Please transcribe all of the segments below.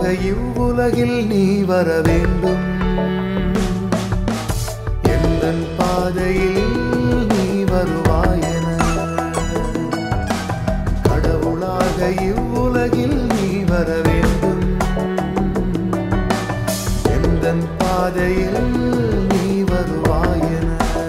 இவ்வுலகில் நீ வர வேண்டும் எந்தன் பாதையில் நீ வருவாயென கடவுளாக இவ்வுலகில் நீ வர வேண்டும் எந்தன் பாதையில் நீ வருவாயென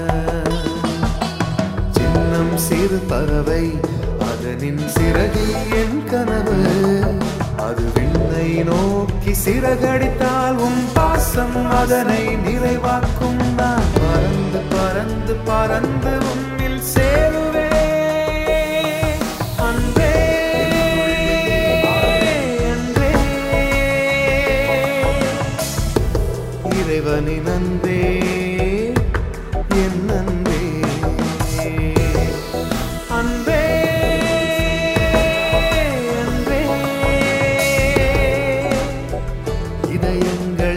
சின்னம் சிறு பறவை அதனின் சிறகில் என் கனவு அது விண்ணை நோக்கி சிறகடித்தால் உன் பாசம் அதனை நிறைவாக்கும் நான் பறந்து பறந்து பறந்து உன்னில் சேருவே அன்பே அன்பே இறைவனின் அன்பே என் அன்பே அன்பே அன்பே இதயங்கள்